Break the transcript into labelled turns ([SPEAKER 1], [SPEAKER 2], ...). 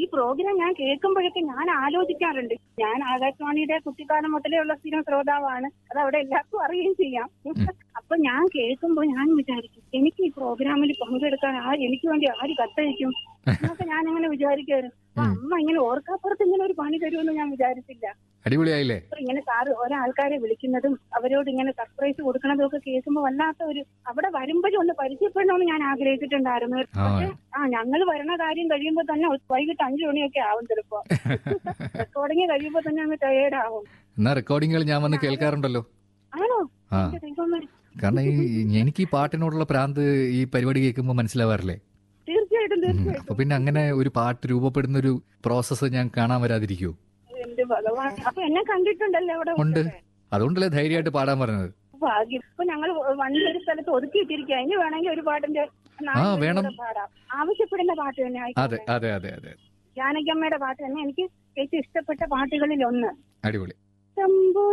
[SPEAKER 1] Programme ഞാൻ കേൾക്കുമ്പോഴൊക്കെ ഞാൻ ആലോചിക്കാറുണ്ട് ഞാൻ ആകാശവാണിയുടെ കുട്ടിക്കാലം മുതലേ ഉള്ള സ്ഥിരം ശ്രോതാവാണ് അത് അവിടെ എല്ലാവർക്കും അറിയുകയും ചെയ്യാം അപ്പൊ ഞാൻ കേൾക്കുമ്പോൾ ഞാൻ വിചാരിക്കും എനിക്ക് ഈ പ്രോഗ്രാമിൽ പങ്കെടുക്കാൻ ആ എനിക്ക് വേണ്ടി ആര് കത്തയക്കും എന്നൊക്കെ ഞാൻ അങ്ങനെ വിചാരിക്കായിരുന്നു അപ്പൊ അമ്മ ഇങ്ങനെ ഓർക്കാപ്പുറത്ത് ഇങ്ങനെ ഒരു പണി തരുമെന്ന് ഞാൻ വിചാരിച്ചില്ല
[SPEAKER 2] അടിപൊളിയായില്ലേ
[SPEAKER 1] അപ്പൊ ഇങ്ങനെ സാറ് ഒരാൾക്കാരെ വിളിക്കുന്നതും അവരോട് ഇങ്ങനെ സർപ്രൈസ് കൊടുക്കുന്നതും ഒക്കെ കേൾക്കുമ്പോൾ വല്ലാത്ത ഒരു അവിടെ വരുമ്പോഴും ഒന്ന് പരിചയപ്പെടണമെന്ന് ഞാൻ ആഗ്രഹിച്ചിട്ടുണ്ടായിരുന്നു
[SPEAKER 2] ആ
[SPEAKER 1] പക്ഷെ ആ ഞങ്ങൾ വരണ കാര്യം കഴിയുമ്പോ തന്നെ വൈകിട്ട് അഞ്ചു മണിയൊക്കെ ആവും ചിലപ്പോ റെക്കോർഡിങ് കഴിയുമ്പോ തന്നെ അങ്ങ് ടയേർഡ് ആവും
[SPEAKER 2] എന്നാ റെക്കോർഡിങ്ങുകൾ ഞാൻ വന്ന് കേൾക്കാറുണ്ടല്ലോ
[SPEAKER 1] ആണോ
[SPEAKER 2] ആ
[SPEAKER 1] എന്റെ ദൈവമേ
[SPEAKER 2] കാരണം ഈ എനിക്ക് ഈ പാട്ടിനോടുള്ള പ്രാന്ത് ഈ പരിപാടി കേൾക്കുമ്പോൾ മനസ്സിലാവാറില്ലേ
[SPEAKER 1] തീർച്ചയായിട്ടും
[SPEAKER 2] ഉം.
[SPEAKER 1] തീർച്ചയായിട്ടും
[SPEAKER 2] അപ്പൊ പിന്നെ അങ്ങനെ ഒരു പാട്ട് രൂപപ്പെടുന്ന ഒരു പ്രോസസ്സ് ഞാൻ കാണാൻ വരാതിരിക്കൂ
[SPEAKER 1] എന്റെ ഭഗവാൻ അപ്പൊ എന്നെ കണ്ടിട്ടുണ്ടല്ലോ അവിടെ
[SPEAKER 2] ഉണ്ട് അതുകൊണ്ടല്ലേ ധൈര്യമായിട്ട് പാടാൻ പറഞ്ഞത്
[SPEAKER 1] ഭാഗ്യം ഇപ്പൊ ഞങ്ങൾ വണ്ടി ഒരു സ്ഥലത്ത് ഒതുക്കിയിട്ടിരിക്കുക ഇനി വേണമെങ്കിൽ ഒരു പാട്ടിന്റെ നാല്
[SPEAKER 2] ആ,
[SPEAKER 1] വരി
[SPEAKER 2] വേണം.
[SPEAKER 1] കൂടെ പാടാം ആവശ്യപ്പെടുന്ന പാട്ട് തന്നെ
[SPEAKER 2] അതെ
[SPEAKER 1] ആയിക്കോട്ടെ
[SPEAKER 2] അതെ അതെ അതെ
[SPEAKER 1] ജാനകിയമ്മയുടെ പാട്ട് തന്നെ എനിക്ക് ഏറ്റവും ഇഷ്ടപ്പെട്ട പാട്ടുകളിൽ ഒന്ന്
[SPEAKER 2] അടിപൊളി
[SPEAKER 1] ശംഭു